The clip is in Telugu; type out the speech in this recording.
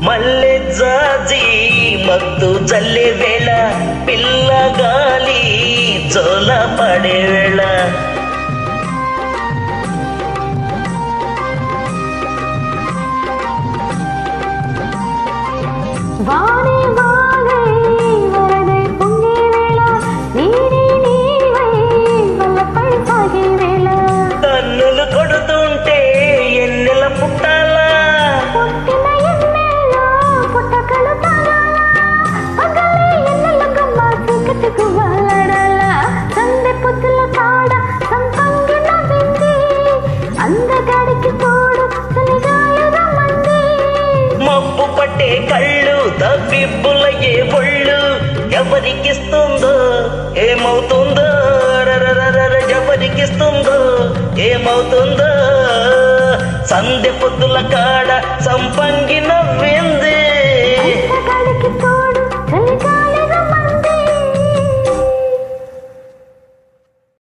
మల్లె జాజి మత్తు జల్లే వేళ పిల్ల గాలి జోల పడే వేళ వానే వానే వరదై పొంగే వేళ నీరే నీవై వల్లపై సాగే వేళ కన్నులు కొడుతుంటే ఎన్నెల పుట్టాలా పుట్టిన ఎన్నెల్లో పుట్టకలు తాగాల పగలే ఎన్నెల గమ్మ చీకటికు వాలాడాల సందె పొద్దుల కాడ సంపంగి నవ్వింది అందగాడికి తోడు చలిగాలి రమ్మంది మబ్బు పట్టే కళ్ళు తవ్విబ్బులయ్యే ఒళ్ళు ఎవరికిస్తుందో ఏమవుతుందో రరరరర ఎవరికిస్తుందో ఏమవుతుందో సందె పొద్దుల కాడ సంపంగి నవ్వింది